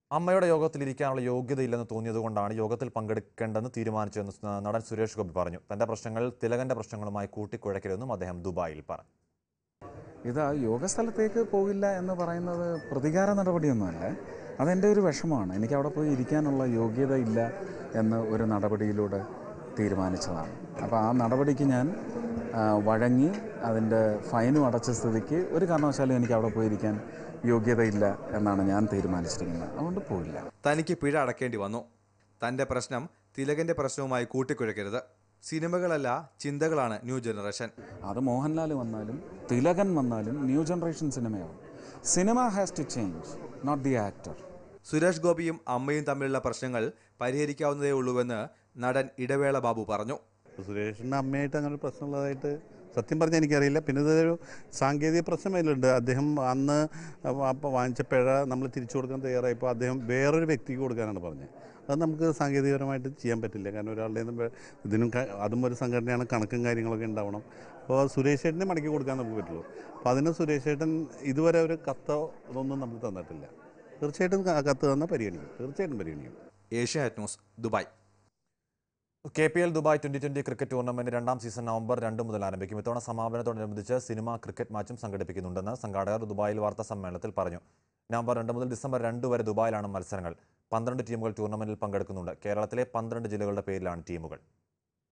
അമ്മയുടെ യോഗത്തിൽ ഇരിക്കാനുള്ള യോഗ്യതയില്ലെന്ന് തോന്നിയതുകൊണ്ടാണ് യോഗത്തിൽ പങ്കെടുക്കേണ്ടെന്ന് തീരുമാനിച്ചതെന്ന് സ് നടൻ സുരേഷ് ഗോപി പറഞ്ഞു തന്റെ പ്രശ്നങ്ങൾ തിലകന്റെ പ്രശ്നങ്ങളുമായി കൂട്ടിക്കുഴയ്ക്കരുതെന്നും അദ്ദേഹം ദുബായിൽ പറഞ്ഞു ഇത് ആ യോഗസ്ഥലത്തേക്ക് പോകില്ല എന്ന് പറയുന്നത് പ്രതികാര നടപടിയൊന്നുമല്ല അതെൻ്റെ ഒരു വിഷമമാണ് എനിക്ക് അവിടെ പോയി ഇരിക്കാനുള്ള യോഗ്യത ഇല്ല എന്ന് ഒരു നടപടിയിലൂടെ തീരുമാനിച്ചതാണ് അപ്പോൾ ആ നടപടിക്ക് ഞാൻ ആ, വഴങ്ങി അതിൻ്റെ ഫൈനും അടച്ച സ്ഥിതിക്ക് ഒരു കാരണവശാലും എനിക്ക് അവിടെ പോയിരിക്കാൻ യോഗ്യതയില്ല എന്നാണ് ഞാൻ തീരുമാനിച്ചിരിക്കുന്നത് അതുകൊണ്ട് പോയില്ല തനിക്ക് പിഴ അടക്കേണ്ടി വന്നു തന്റെ പ്രശ്നം തിലകന്റെ പ്രശ്നവുമായി കൂട്ടിക്കുഴയ്ക്കരുത് സിനിമകളല്ല ചിന്തകളാണ് ന്യൂ ജനറേഷൻ അത് മോഹൻലാൽ വന്നാലും തിലകൻ വന്നാലും ന്യൂ ജനറേഷൻ സിനിമയാവും cinema has to change not the actor Suresh ഗോപിയും അമ്മയും തമ്മിലുള്ള പ്രശ്നങ്ങൾ പരിഹരിക്കാവുന്നതേ ഉള്ളൂവെന്ന് നടൻ ഇടവേള ബാബു പറഞ്ഞു സുരേഷിൻ്റെ അമ്മയായിട്ട് അങ്ങനെ ഒരു പ്രശ്നമുള്ളതായിട്ട് സത്യം പറഞ്ഞാൽ എനിക്കറിയില്ല പിന്നെ ഇതൊരു സാങ്കേതിക പ്രശ്നം അതിലുണ്ട് അദ്ദേഹം അന്ന് അപ്പോൾ വാങ്ങിച്ച പിഴ നമ്മൾ തിരിച്ചു കൊടുക്കാൻ തയ്യാറായപ്പോൾ അദ്ദേഹം വേറൊരു വ്യക്തിക്ക് കൊടുക്കാനാണ് പറഞ്ഞത് അത് നമുക്ക് സാങ്കേതികപരമായിട്ട് ചെയ്യാൻ പറ്റില്ല കാരണം ഒരാളുടെ കയ്യിൽ നിന്ന് ഇതിനും ക- അതും ഒരു സംഘടനയാണ് കണക്കും കാര്യങ്ങളൊക്കെ ഉണ്ടാവണം അപ്പോൾ സുരേഷ് ചേട്ടനെ മടക്കി കൊടുക്കാൻ നമുക്ക് പറ്റുള്ളൂ അപ്പോൾ അതിന് സുരേഷ് ചേട്ടൻ ഇതുവരെ ഒരു കത്തോ ഇതൊന്നും നമുക്ക് തന്നിട്ടില്ല തീർച്ചയായിട്ടും ക- കത്ത് തന്നാൽ പരിഗണിക്കും തീർച്ചയായിട്ടും പരിഗണിക്കും Asianet news Dubai K P L Dubai twenty twenty cricket tournament രണ്ടാം സീസൺ നവംബർ രണ്ട് മുതൽ ആരംഭിക്കും ഇത്തവണ സമാപനത്തോടനുബന്ധിച്ച് സിനിമ ക്രിക്കറ്റ് മാച്ചും സംഘടിപ്പിക്കുന്നുണ്ടെന്ന് സംഘാടകർ ദുബായിൽ വാർത്താ സമ്മേളനത്തിൽ പറഞ്ഞു നവംബർ രണ്ട് മുതൽ ഡിസംബർ രണ്ട് വരെ ദുബായിലാണ് മത്സരങ്ങൾ പന്ത്രണ്ട് ടീമുകൾ ടൂർണമെന്റിൽ പങ്കെടുക്കുന്നുണ്ട് കേരളത്തിലെ പന്ത്രണ്ട് ജില്ലകളുടെ പേരിലാണ് ടീമുകൾ